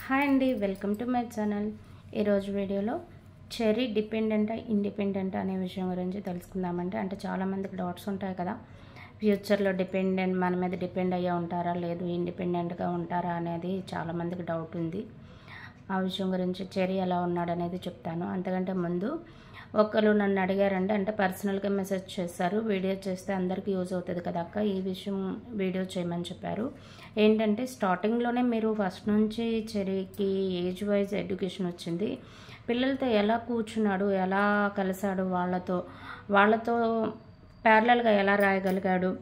hi అండి welcome to my channel ఈరోజు వీడియోలో చెరీ డిపెండెంట్ ఇండిపెండెంట్ అనే విషయం గురించి తెలుసుకుందామంటే అంటే చాలామందికి డౌట్స్ ఉంటాయి కదా ఫ్యూచర్లో డిపెండెంట్ మన మీద డిపెండ్ అయ్యే ఉంటారా లేదు ఇండిపెండెంట్గా ఉంటారా అనేది చాలామందికి డౌట్ ఉంది ఆ విషయం గురించి చెరీ ఎలా ఉన్నాడు అనేది చెప్తాను అంతకంటే ముందు ఒకరు నన్ను అడిగారంటే అంటే పర్సనల్గా మెసేజ్ చేస్తారు వీడియో చేస్తే అందరికీ యూజ్ అవుతుంది కదా అక్క ఈ విషయం వీడియో చేయమని చెప్పారు ఏంటంటే స్టార్టింగ్లోనే మీరు ఫస్ట్ నుంచి చెరీకి ఏజ్ వైజ్ ఎడ్యుకేషన్ వచ్చింది పిల్లలతో ఎలా కూర్చున్నాడు ఎలా కలిశాడు వాళ్ళతో వాళ్ళతో ప్యారలల్గా ఎలా రాయగలిగాడు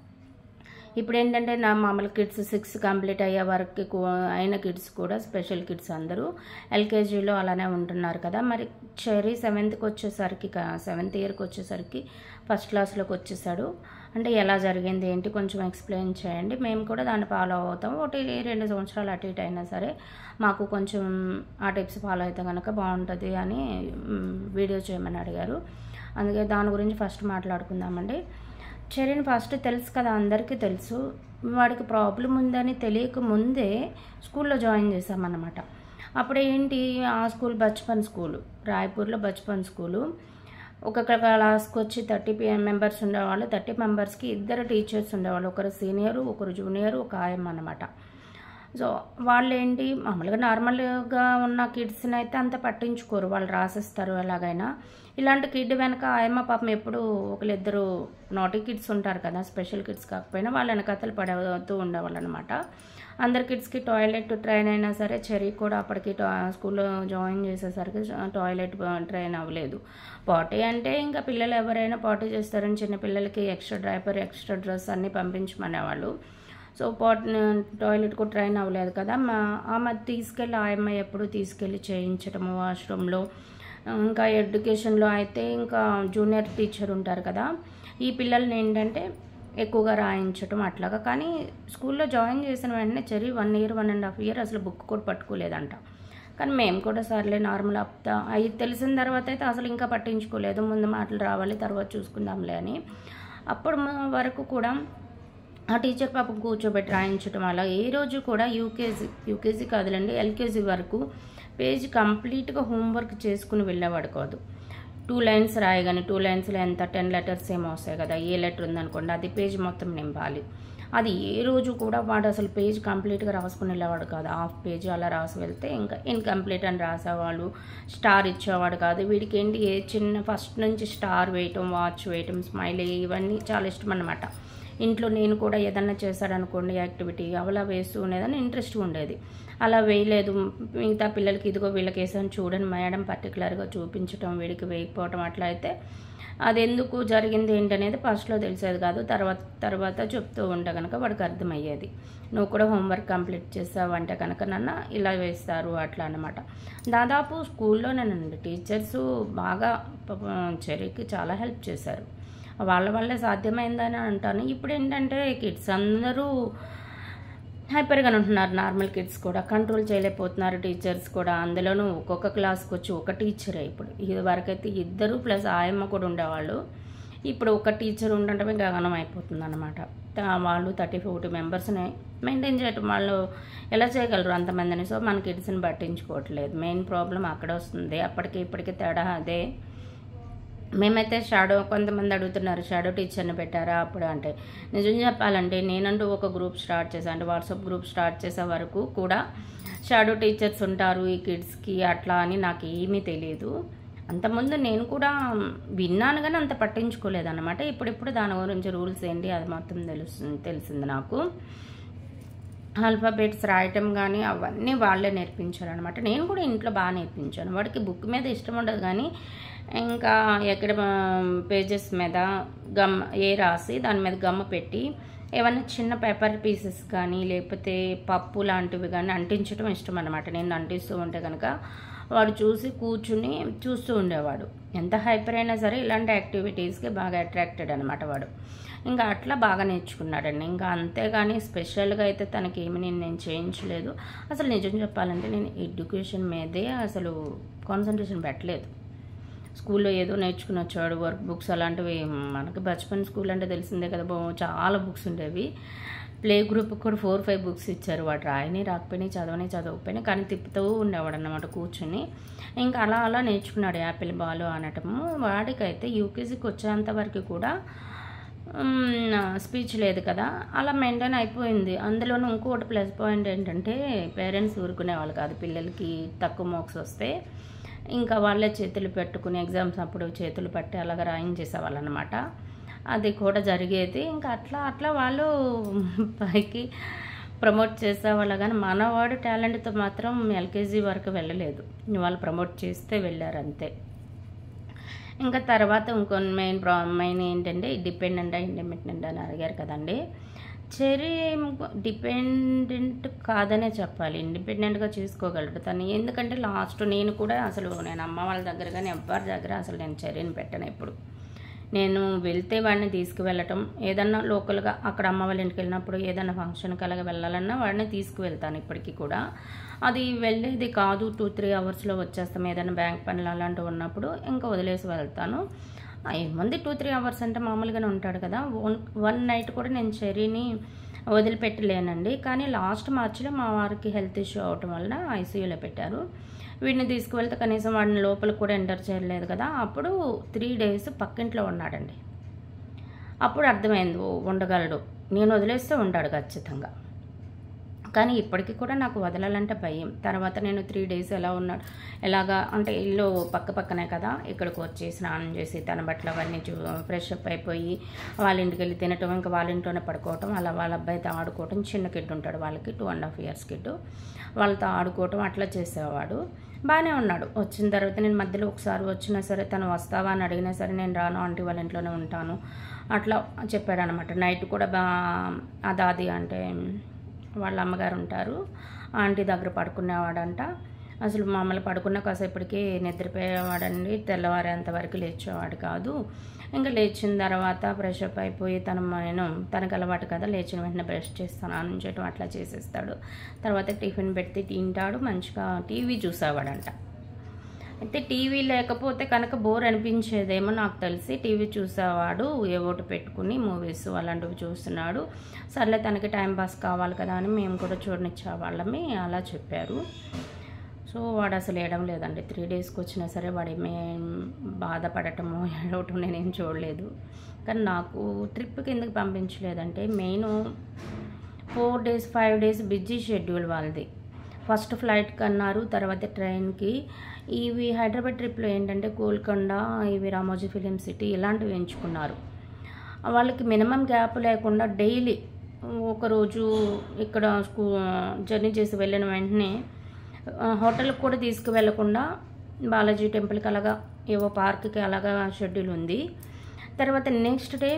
ఇప్పుడు ఏంటంటే నా మామూలు కిడ్స్ సిక్స్ కంప్లీట్ అయ్యే వరకు కూ- అయిన కిడ్స్ కూడా స్పెషల్ కిడ్స్ అందరూ ఎల్కేజీలో అలానే ఉంటున్నారు కదా మరి చెరీ సెవెంత్కి వచ్చేసరికి సెవెంత్ ఇయర్కి వచ్చేసరికి ఫస్ట్ క్లాస్లోకి వచ్చేసాడు అంటే ఎలా జరిగింది ఏంటి కొంచెం ఎక్స్ప్లెయిన్ చేయండి మేము కూడా దాన్ని ఫాలో అవుతాం ఒకటి రెండు సంవత్సరాలు అటు ఇటు అయినా సరే మాకు కొంచెం ఆ టిప్స్ ఫాలో అయితే కనుక బాగుంటుంది అని మ్, వీడియో చేయమని అడిగారు అందుకే దాని గురించి ఫస్ట్ మాట్లాడుకుందామండి చెరీని ఫస్ట్ తెలుసు కదా అందరికీ తెలుసు వాడికి ప్రాబ్లం ఉందని తెలియక ముందే స్కూల్లో జాయిన్ చేశామన్నమాట అప్పుడు ఏంటి ఆ స్కూల్ బచ్పన్ స్కూలు రాయపూర్లో బచ్పన్ స్కూలు ఒక్కొక్క క్లాస్కి వచ్చి థర్టీ మెంబర్స్ ఉండేవాళ్ళు థర్టీ మెంబర్స్కి ఇద్దరు టీచర్స్ ఉండేవాళ్ళు ఒకరు సీనియరు ఒకరు జూనియర్ ఒక ఆయమ్మ అన్నమాట సో వాళ్ళు ఏంటి మామూలుగా నార్మల్గా ఉన్న కిడ్స్ని అయితే అంత పట్టించుకోరు వాళ్ళు రాసేస్తారు ఎలాగైనా ఇలాంటి కిడ్ వెనక ఆయమ్మ పాపం ఎప్పుడు ఒకరిద్దరు నాటీ కిడ్స్ ఉంటారు కదా స్పెషల్ కిడ్స్ కాకపోయినా వాళ్ళ వెనకతలు పడుతూ ఉండేవాళ్ళు అనమాట అందరి కిడ్స్కి టాయిలెట్ ట్రైన్ అయినా సరే చెరీ కూడా అప్పటికి టా స్కూల్లో జాయిన్ చేసేసరికి టాయిలెట్ ట్రైన్ అవ్వలేదు పాటీ అంటే ఇంకా పిల్లలు ఎవరైనా పాటీ చేస్తారని చిన్న పిల్లలకి ఎక్స్ట్రా డ్రైపర్ ఎక్స్ట్రా డ్రెస్ అన్నీ పంపించమనేవాళ్ళు సో పాట్ టాయిలెట్కు ట్రైన్ అవ్వలేదు కదా మా ఆమె తీసుకెళ్ళి ఆయమ్మ ఎప్పుడు తీసుకెళ్ళి చేయించడము వాష్రూమ్లో ఇంకా ఎడ్యుకేషన్లో అయితే ఇంకా జూనియర్ టీచర్ ఉంటారు కదా ఈ పిల్లల్ని ఏంటంటే ఎక్కువగా రాయించడం అట్లాగా కానీ స్కూల్లో జాయిన్ చేసిన వెంటనే చెరి one year one and half year అసలు బుక్ కూడా పట్టుకోలేదంట కానీ మేము కూడా సర్లే నార్మల్ అప్తా అవి తెలిసిన తర్వాత అయితే అసలు ఇంకా పట్టించుకోలేదు ముందు మాటలు రావాలి తర్వాత చూసుకుందాంలే అని అప్పుడు మ- వరకు కూడా ఆ టీచర్ పాపం కూర్చోబెట్టి రాయించడం అలా ఏ రోజు కూడా యూకేజీ యూకేజీ కాదులేండి ఎల్కేజీ వరకు పేజ్ కంప్లీట్గా హోంవర్క్ చేసుకుని వెళ్ళేవాడు కాదు టూ లైన్స్ రాయగానే టూ లైన్స్లో ఎంత టెన్ లెటర్స్ ఏమో వస్తాయి కదా ఏ లెటర్ ఉందనుకోండి అది పేజ్ మొత్తం నింపాలి అది ఏ రోజు కూడా వాడు అసలు పేజ్ కంప్లీట్గా రాసుకుని వెళ్ళేవాడు కాదు హాఫ్ పేజ్ అలా రాసి వెళ్తే ఇంకా ఇన్కంప్లీట్ అని రాసేవాళ్ళు స్టార్ ఇచ్చేవాడు కాదు వీడికి ఏంటి ఏ చిన్న ఫస్ట్ నుంచి స్టార్ వేయటం వాచ్ వేయటం స్మైల్ ఇవన్నీ చాలా ఇష్టం అన్నమాట ఇంట్లో నేను కూడా ఏదన్నా చేశాడనుకోండి యాక్టివిటీ అలా వేస్తూ ఉండేదని ఇంట్రెస్ట్ ఉండేది అలా వేయలేదు మిగతా పిల్లలకి ఇదిగో వీళ్ళకి వేసాను చూడండి మేడం పర్టికులర్గా చూపించటం వీడికి వేయకపోవటం అట్లా అయితే అది ఎందుకు జరిగింది ఏంటనేది ఫస్ట్లో తెలిసేది కాదు తర్వాత తర్వాత చెప్తూ ఉంటే కనుక వాడికి అర్థమయ్యేది నువ్వు కూడా హోంవర్క్ కంప్లీట్ చేసావు అంటే కనుక నన్ను ఇలా వేస్తారు అట్లా అనమాట దాదాపు స్కూల్లోనేనండి టీచర్స్ బాగా పాపం చెరికి చాలా హెల్ప్ చేశారు వాళ్ళ వల్లే సాధ్యమైందని అంటాను ఇప్పుడు ఏంటంటే కిడ్స్ అందరూ హైపర్గా ఉంటున్నారు నార్మల్ కిడ్స్ కూడా కంట్రోల్ చేయలేకపోతున్నారు టీచర్స్ కూడా అందులోనూ ఒక్కొక్క క్లాస్కి వచ్చి ఒక టీచరే ఇప్పుడు ఇది వరకైతే ఇద్దరు ప్లస్ ఆయమ్మ కూడా ఉండేవాళ్ళు ఇప్పుడు ఒక టీచర్ ఉండటమే గగనం అయిపోతుంది అనమాట వాళ్ళు థర్టీ ఫోర్టీ మెంబర్స్ని మెయింటైన్ చేయటం వాళ్ళు ఎలా చేయగలరు అంతమందిని సో మన కిడ్స్ని పట్టించుకోవట్లేదు మెయిన్ ప్రాబ్లం అక్కడ వస్తుంది అప్పటికి ఇప్పటికి తేడా అదే మేమైతే షాడో కొంతమంది అడుగుతున్నారు షాడో టీచర్ని పెట్టారా అప్పుడు అంటే నిజం చెప్పాలంటే నేనంటూ ఒక గ్రూప్ స్టార్ట్ చేశాను అంటే వాట్సాప్ గ్రూప్ స్టార్ట్ చేసే వరకు కూడా షాడో టీచర్స్ ఉంటారు ఈ కిడ్స్కి అట్లా అని నాకు ఏమీ తెలియదు అంతకుముందు నేను కూడా విన్నాను కానీ అంత పట్టించుకోలేదు అనమాట ఇప్పుడిప్పుడు దాని గురించి రూల్స్ ఏంటి అది మొత్తం తెలుస్తుంది తెలిసింది నాకు ఆల్ఫాబెట్స్ రాయటం కానీ అవన్నీ వాళ్ళే నేర్పించారు అనమాట నేను కూడా ఇంట్లో బాగా నేర్పించాను వాడికి బుక్ మీద ఇష్టం ఉండదు కానీ ఇంకా ఎక్కడ పేజెస్ మీద గమ్ ఏ రాసి దాని మీద గమ్మ పెట్టి ఏమన్నా చిన్న పేపర్ పీసెస్ కానీ లేకపోతే పప్పు లాంటివి కానీ అంటించడం ఇష్టం అనమాట నేను అంటిస్తూ ఉంటే కనుక వాడు చూసి కూర్చుని చూస్తూ ఉండేవాడు ఎంత హైపర్ అయినా సరే ఇలాంటి యాక్టివిటీస్కి బాగా అట్రాక్టెడ్ అనమాట వాడు ఇంకా అట్లా బాగా నేర్చుకున్నాడండి ఇంకా అంతేగాని స్పెషల్గా అయితే తనకి ఏమి నేను నేను చేయించలేదు అసలు నిజం చెప్పాలంటే నేను ఎడ్యుకేషన్ మీదే అసలు కాన్సన్ట్రేషన్ పెట్టలేదు స్కూల్లో ఏదో నేర్చుకుని వచ్చాడు వర్క్ బుక్స్ అలాంటివి మనకి బచ్పన్ స్కూల్ అంటే తెలిసిందే కదా బో చాలా బుక్స్ ఉండేవి ప్లే గ్రూప్ కూడా ఫోర్ ఫైవ్ బుక్స్ ఇచ్చారు వాడు రాయని రాకపోయినా చదవని చదవకపోయినా కానీ తిప్పుతూ ఉండేవాడు అన్నమాట కూర్చుని ఇంకా అలా అలా నేర్చుకున్నాడు యాపిల్ బాల్ అనటము వాడికైతే యూకేజీకి వచ్చేంత వరకు కూడా స్పీచ్ లేదు కదా అలా మెయింటైన్ అయిపోయింది అందులోనూ ఇంకోటి ప్లస్ పాయింట్ ఏంటంటే పేరెంట్స్ ఊరుకునేవాళ్ళు కాదు పిల్లలకి తక్కువ మార్క్స్ వస్తే ఇంకా వాళ్ళే చేతులు పెట్టుకుని ఎగ్జామ్స్ అప్పుడు చేతులు పట్టి అలాగ రాయించేసేవాళ్ళు అనమాట అది కూడా జరిగేది ఇంకా అట్లా అట్లా వాళ్ళు పైకి ప్రమోట్ చేసేవాళ్ళు కానీ మనవాడు టాలెంట్తో మాత్రం ఎల్కేజీ వరకు వెళ్ళలేదు వాళ్ళు ప్రమోట్ చేస్తే వెళ్ళారు అంతే ఇంకా తర్వాత ఇంకో మెయిన్ ప్రా మెయిన్ ఏంటంటే డిపెండెంట్ ఇండిపెండెంట్ అని అడిగారు కదండి చెరీ డిపెండెంట్ కాదనే చెప్పాలి ఇండిపెండెంట్గా చూసుకోగలడు తను ఎందుకంటే లాస్ట్ నేను కూడా అసలు నేను అమ్మ వాళ్ళ దగ్గర కానీ ఎవ్వరి దగ్గర అసలు నేను చర్యని పెట్టను ఎప్పుడు నేను వెళ్తే వాడిని తీసుకువెళ్ళటం ఏదన్నా లోకల్గా అక్కడ అమ్మ వాళ్ళ ఇంటికి వెళ్ళినప్పుడు ఏదన్నా ఫంక్షన్కి అలాగ వెళ్ళాలన్నా వాడిని తీసుకువెళ్తాను ఇప్పటికీ కూడా అది వెళ్ళేది కాదు టూ త్రీ అవర్స్లో వచ్చేస్తాం ఏదైనా బ్యాంక్ పనులు అలాంటివి ఉన్నప్పుడు ఇంకా వదిలేసి వెళ్తాను ఏముంది టూ త్రీ అవర్స్ అంటే మామూలుగానే ఉంటాడు కదా వన్ వన్ నైట్ కూడా నేను చెరీని వదిలిపెట్టలేనండి కానీ లాస్ట్ మార్చిలో మా వారికి హెల్త్ ఇష్యూ అవటం వలన ఐసీయూలో పెట్టారు వీడిని తీసుకువెళ్తే కనీసం వాడిని లోపలికి కూడా ఎంటర్ చేయలేదు కదా అప్పుడు త్రీ డేస్ పక్కింట్లో ఉన్నాడండి అప్పుడు అర్థమైంది ఓ ఉండగలడు నేను వదిలేస్తే ఉంటాడు ఖచ్చితంగా కానీ ఇప్పటికీ కూడా నాకు వదలాలంటే భయం తర్వాత నేను త్రీ డేస్ ఎలా ఉన్నాడు ఎలాగా అంటే ఇల్లు పక్క పక్కనే కదా ఇక్కడికి వచ్చి స్నానం చేసి తన బట్టలు అవన్నీ చూ ఫ్రెష్ అప్ అయిపోయి వాళ్ళ ఇంటికి వెళ్ళి తినటం ఇంకా వాళ్ళ ఇంట్లోనే పడుకోవటం అలా వాళ్ళ అబ్బాయితో ఆడుకోవటం చిన్న కిడ్ ఉంటాడు వాళ్ళకి two and half years kid వాళ్ళతో ఆడుకోవటం అట్లా చేసేవాడు బాగానే ఉన్నాడు వచ్చిన తర్వాత నేను మధ్యలో ఒకసారి వచ్చినా సరే తను వస్తావా అని అడిగినా సరే నేను రాను ఆంటీ వాళ్ళ ఇంట్లోనే ఉంటాను అట్లా చెప్పాడు అనమాట నైట్ కూడా బా అదాది అంటే వాళ్ళ అమ్మగారు ఉంటారు ఆంటీ దగ్గర పడుకునేవాడంట అసలు మమ్మల్ని పడుకున్న కాసేపటికి నిద్రపోయేవాడండి తెల్లవారేంత వరకు లేచేవాడు కాదు ఇంకా లేచిన తర్వాత ఫ్రెష్ అప్ అయిపోయి తన నేను తనకు అలవాటు కదా లేచిన వెంటనే బ్రష్ చేస్తాను అని చేయటం అట్లా చేసేస్తాడు తర్వాత టిఫిన్ పెడితే తింటాడు మంచిగా టీవీ చూసేవాడంట అయితే టీవీ లేకపోతే కనుక బోర్ అనిపించేదేమో నాకు తెలిసి టీవీ చూసేవాడు ఏవోటి పెట్టుకుని మూవీస్ అలాంటివి చూస్తున్నాడు సర్లే తనకి టైం పాస్ కావాలి కదా అని మేము కూడా చూడనిచ్చేవాళ్ళమి అలా చెప్పారు సో వాడు అసలు వేయడం లేదండి త్రీ డేస్కి వచ్చినా సరే వాడు ఏమే బాధపడటమో ఏడవటం నేనేం చూడలేదు కానీ నాకు ట్రిప్కి ఎందుకు పంపించలేదంటే main four days five days busy schedule వాళ్ళది ఫస్ట్ ఫ్లైట్కి అన్నారు తర్వాత ట్రైన్కి ఇవి హైదరాబాద్ ట్రిప్లో ఏంటంటే గోల్కొండ ఇవి రామోజీ ఫిలిం సిటీ ఇలాంటివి ఎంచుకున్నారు వాళ్ళకి మినిమం గ్యాప్ లేకుండా డైలీ ఒకరోజు ఇక్కడ స్కూ జర్నీ చేసి వెళ్ళిన వెంటనే హోటల్కి కూడా తీసుకువెళ్ళకుండా బాలాజీ టెంపుల్కి అలాగా ఏవో పార్క్కి అలాగా షెడ్యూల్ ఉంది తర్వాత నెక్స్ట్ డే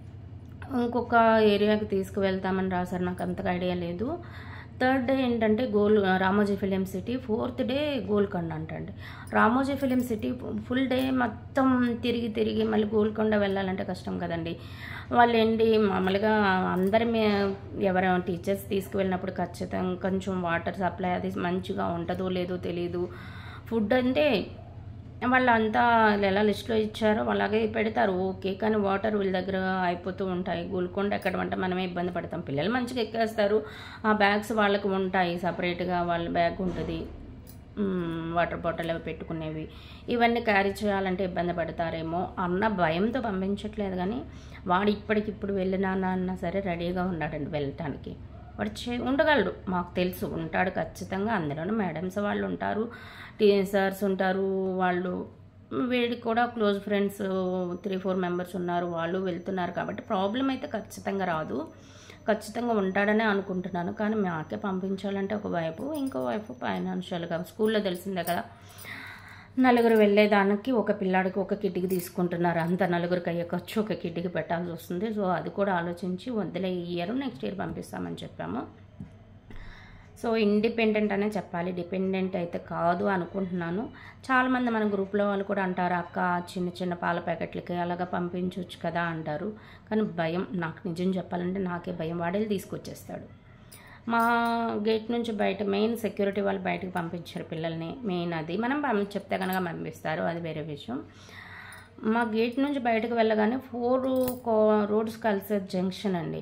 ఇంకొక ఏరియాకి తీసుకువెళ్తామని రాశారు నాకు అంతగా ఐడియా లేదు థర్డ్ డే ఏంటంటే గోల్ Ramoji film city fourth day Golconda అంటండి Ramoji film city full day మొత్తం తిరిగి తిరిగి మళ్ళీ గోల్కొండ వెళ్ళాలంటే కష్టం కదండి వాళ్ళు ఏంటి మామూలుగా అందరి ఎవరైనా టీచర్స్ తీసుకువెళ్ళినప్పుడు ఖచ్చితంగా కొంచెం వాటర్ సప్లై అది మంచిగా ఉంటుందో లేదో తెలియదు ఫుడ్ అంటే వాళ్ళంతా ఎలా లిస్ట్లో ఇచ్చారో అలాగే పెడతారు ఓకే కానీ వాటర్ వీళ్ళ దగ్గర అయిపోతూ ఉంటాయి గోల్కొండ ఎక్కడం అంటే మనమే ఇబ్బంది పడతాం పిల్లలు మంచిగా ఎక్కేస్తారు ఆ బ్యాగ్స్ వాళ్ళకి ఉంటాయి సపరేట్గా వాళ్ళ బ్యాగ్ ఉంటుంది వాటర్ బాటిల్ అవి పెట్టుకునేవి ఇవన్నీ క్యారీ చేయాలంటే ఇబ్బంది పడతారేమో అన్న భయంతో పంపించట్లేదు కానీ వాడు ఇప్పటికిప్పుడు వెళ్ళినా అన్నా సరే రెడీగా ఉన్నాడండి వెళ్ళటానికి వాడు చే ఉండగలడు మాకు తెలుసు ఉంటాడు ఖచ్చితంగా అందులోనూ మేడమ్స్ వాళ్ళు ఉంటారు టీచర్స్ ఉంటారు వాళ్ళు వీడికి కూడా close friends three four members ఉన్నారు వాళ్ళు వెళ్తున్నారు కాబట్టి ప్రాబ్లం అయితే ఖచ్చితంగా రాదు ఖచ్చితంగా ఉంటాడనే అనుకుంటున్నాను కానీ మాకే పంపించాలంటే ఒకవైపు ఇంకో వైపు ఫైనాన్షియల్గా స్కూల్లో తెలిసిందే కదా నలుగురు వెళ్ళేదానికి ఒక పిల్లాడికి ఒక కిడ్డీకి తీసుకుంటున్నారు అంత నలుగురికి అయ్యే ఖర్చు ఒక కిడ్డీకి పెట్టాల్సి వస్తుంది సో అది కూడా ఆలోచించి వదిలే ఈ ఇయర్ నెక్స్ట్ ఇయర్ పంపిస్తామని చెప్పాము సో ఇండిపెండెంట్ అనే చెప్పాలి డిపెండెంట్ అయితే కాదు అనుకుంటున్నాను చాలామంది మన గ్రూప్లో వాళ్ళు కూడా అంటారు అక్క చిన్న చిన్న పాల ప్యాకెట్లకి అలాగా పంపించవచ్చు కదా అంటారు కానీ భయం నాకు నిజం చెప్పాలంటే నాకే భయం వాడేది తీసుకొచ్చేస్తాడు మా గేట్ నుంచి బయట మెయిన్ సెక్యూరిటీ వాళ్ళు బయటకు పంపించారు పిల్లల్ని మెయిన్ అది మనం పంపి చెప్తే కనుక పంపిస్తారు అది వేరే విషయం మా గేట్ నుంచి బయటకు వెళ్ళగానే ఫోర్ రోడ్స్ కలిసే జంక్షన్ అండి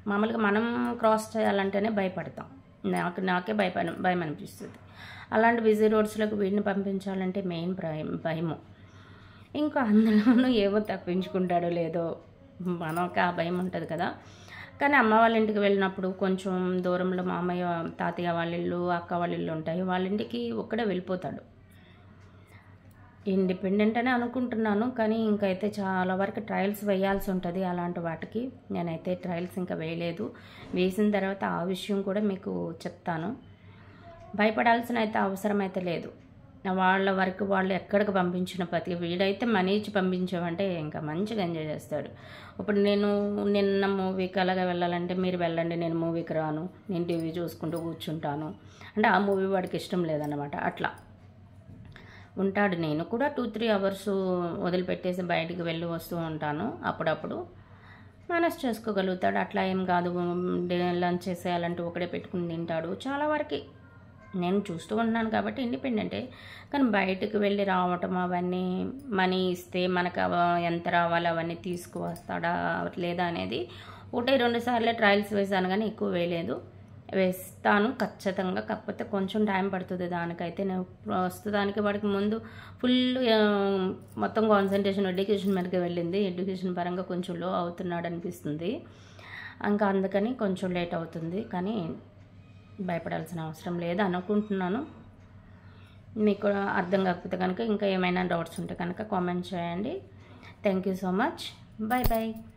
మామూలుగా మనం క్రాస్ చేయాలంటేనే భయపడతాం నాకు నాకే భయపడ భయం అనిపిస్తుంది అలాంటి బిజీ రోడ్స్లోకి వీడిని పంపించాలంటే మెయిన్ భయం భయము ఇంకా అందులోనూ ఏవో తప్పించుకుంటాడో లేదో మనకు ఆ భయం ఉంటుంది కదా కానీ అమ్మ వాళ్ళ ఇంటికి వెళ్ళినప్పుడు కొంచెం దూరంలో మామయ్య తాతయ్య వాళ్ళ ఇల్లు అక్క వాళ్ళ ఇల్లు ఉంటాయి వాళ్ళ ఇంటికి ఒక్కడే వెళ్ళిపోతాడు ఇండిపెండెంట్ అని అనుకుంటున్నాను కానీ ఇంకైతే చాలా వరకు ట్రయల్స్ వేయాల్సి ఉంటుంది అలాంటి వాటికి నేనైతే ట్రయల్స్ ఇంకా వేయలేదు వేసిన తర్వాత ఆ విషయం కూడా మీకు చెప్తాను భయపడాల్సిన అయితే అవసరం అయితే లేదు వాళ్ళ వరకు వాళ్ళు ఎక్కడికి పంపించిన ప్రతి వీడైతే మనీ ఇచ్చి పంపించామంటే ఇంకా మంచిగా ఎంజాయ్ చేస్తాడు ఇప్పుడు నేను నిన్న మూవీకి అలాగా వెళ్ళాలంటే మీరు వెళ్ళండి నేను మూవీకి రాను నేను టీవీ చూసుకుంటూ కూర్చుంటాను అంటే ఆ మూవీ వాడికి ఇష్టం లేదన్నమాట అట్లా ఉంటాడు నేను కూడా టూ త్రీ అవర్స్ వదిలిపెట్టేసి బయటికి వెళ్ళి వస్తూ ఉంటాను అప్పుడప్పుడు మేనేజ్ చేసుకోగలుగుతాడు అట్లా ఏం కాదు లంచ్ చేసేయాలంటే ఒకడే పెట్టుకుని తింటాడు చాలా వరకు నేను చూస్తూ ఉన్నాను కాబట్టి ఇండిపెండెంటే కానీ బయటకు వెళ్ళి రావటం అవన్నీ మనీ ఇస్తే మనకు అవ- ఎంత రావాలో అవన్నీ తీసుకువస్తాడా లేదా అనేది ఒకటి రెండు సార్లు ట్రయల్స్ వేసాను కానీ ఎక్కువ వేయలేదు వేస్తాను ఖచ్చితంగా కాకపోతే కొంచెం టైం పడుతుంది దానికైతే నేను ప్రస్తుతానికి వాడికి ముందు ఫుల్ మొత్తం కాన్సన్ట్రేషన్ ఎడ్యుకేషన్ మీదకి వెళ్ళింది ఎడ్యుకేషన్ పరంగా కొంచెం లో అవుతున్నాడు అనిపిస్తుంది ఇంకా అందుకని కొంచెం లేట్ అవుతుంది కానీ భయపడాల్సిన అవసరం లేదు అనుకుంటున్నాను మీకు అర్థం కాకపోతే కనుక ఇంకా ఏమైనా డౌట్స్ ఉంటే కనుక కామెంట్ చేయండి thank you so much bye bye